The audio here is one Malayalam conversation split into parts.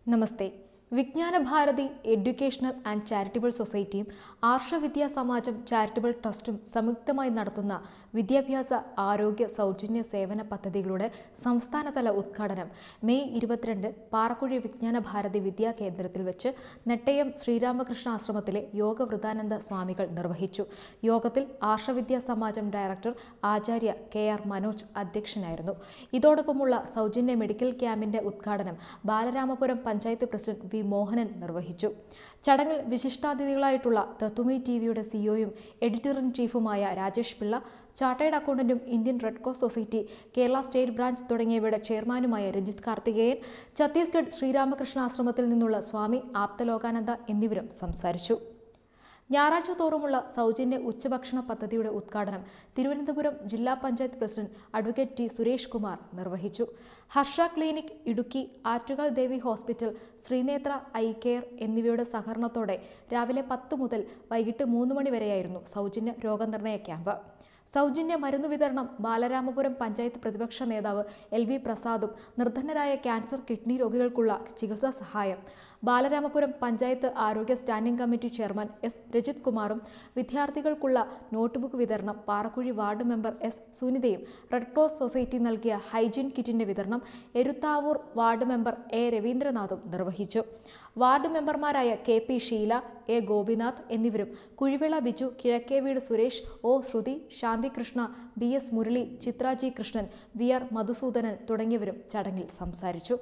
namaste Vijnana Bharathi educational and charitable സൊസൈറ്റിയും ആർഷവിദ്യാ സമാജം ചാരിറ്റബിൾ ട്രസ്റ്റും സംയുക്തമായി നടത്തുന്ന വിദ്യാഭ്യാസ ആരോഗ്യ സൗജന്യ സേവന പദ്ധതികളുടെ സംസ്ഥാനതല ഉദ്ഘാടനം മെയ് ഇരുപത്തിരണ്ട് പാറക്കുഴി വിജ്ഞാന ഭാരതി വിദ്യാ കേന്ദ്രത്തിൽ വെച്ച് നെട്ടയം ശ്രീരാമകൃഷ്ണ ആശ്രമത്തിലെ യോഗവൃതാനന്ദ സ്വാമികൾ നിർവഹിച്ചു യോഗത്തിൽ Arshavidya Samajam director Acharya K R Manoj അധ്യക്ഷനായിരുന്നു ഇതോടൊപ്പമുള്ള സൗജന്യ മെഡിക്കൽ ക്യാമ്പിന്റെ ഉദ്ഘാടനം ബാലരാമപുരം പഞ്ചായത്ത് പ്രസിഡന്റ് വി മോഹനൻ നിർവഹിച്ചു ചടങ്ങിൽ വിശിഷ്ടാതിഥികളായിട്ടുള്ള തത്തുമി ടി വിയുടെ സിഇഒയും എഡിറ്റർ ഇൻ ചീഫുമായ രാജേഷ് പിള്ള ചാർട്ടേഡ് അക്കൗണ്ടന്റും Indian red cross society Kerala state branch തുടങ്ങിയവയുടെ ചെയർമാനുമായ രഞ്ജിത്ത് കാർത്തികേയൻ ഛത്തീസ്ഗഡ് ശ്രീരാമകൃഷ്ണ ആശ്രമത്തിൽ നിന്നുള്ള സ്വാമി ആപ്തലോകാനന്ദ എന്നിവരും സംസാരിച്ചു ഞായറാഴ്ച തോറുമുള്ള സൗജന്യ ഉച്ചഭക്ഷണ പദ്ധതിയുടെ ഉദ്ഘാടനം തിരുവനന്തപുരം ജില്ലാ panchayat president advocate T Suresh Kumar നിർവഹിച്ചു Harsha clinic Idukki Attukal Devi hospital Sreenethra eye care എന്നിവയുടെ സഹകരണത്തോടെ രാവിലെ പത്ത് മുതൽ വൈകിട്ട് മൂന്ന് മണി വരെയായിരുന്നു സൗജന്യ രോഗനിർണയ ക്യാമ്പ് സൗജന്യ മരുന്ന് വിതരണം ബാലരാമപുരം പഞ്ചായത്ത് പ്രതിപക്ഷ നേതാവ് എൽ വി പ്രസാദും നിർധനരായ ക്യാൻസർ കിഡ്നി രോഗികൾക്കുള്ള ചികിത്സാ സഹായം ബാലരാമപുരം പഞ്ചായത്ത് ആരോഗ്യ standing committee chairman S Rajith കുമാറും വിദ്യാർത്ഥികൾക്കുള്ള നോട്ട്ബുക്ക് വിതരണം പാറക്കുഴി വാർഡ് മെമ്പർ എസ് സുനിതയും റെഡ് ക്രോസ് സൊസൈറ്റി നൽകിയ ഹൈജീൻ കിറ്റിന്റെ വിതരണം എരുത്താവൂർ വാർഡ് മെമ്പർ എ രവീന്ദ്രനാഥും നിർവഹിച്ചു വാർഡ് മെമ്പർമാരായ K P Sheela A Gopinath എന്നിവരും Kuzhivila Biju Kizhakkeveedu Suresh O Sruthi Shanthikrishna B S Murali Chitra G Krishnan V R Madhusoodanan തുടങ്ങിയവരും ചടങ്ങിൽ സംസാരിച്ചു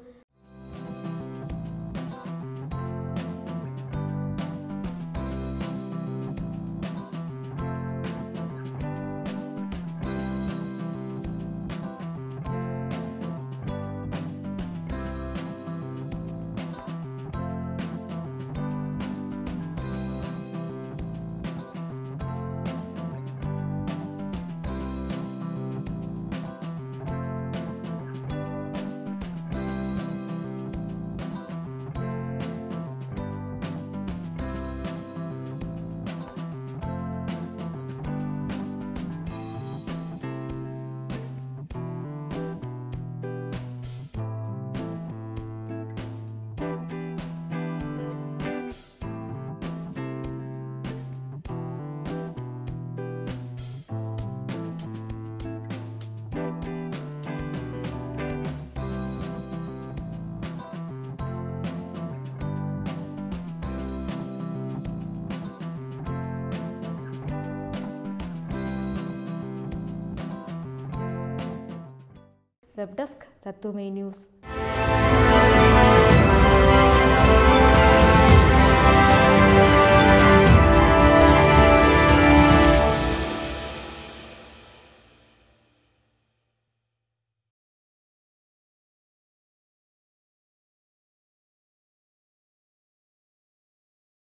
വെബ് ഡെസ്ക് തത്തുമൈ ന്യൂസ്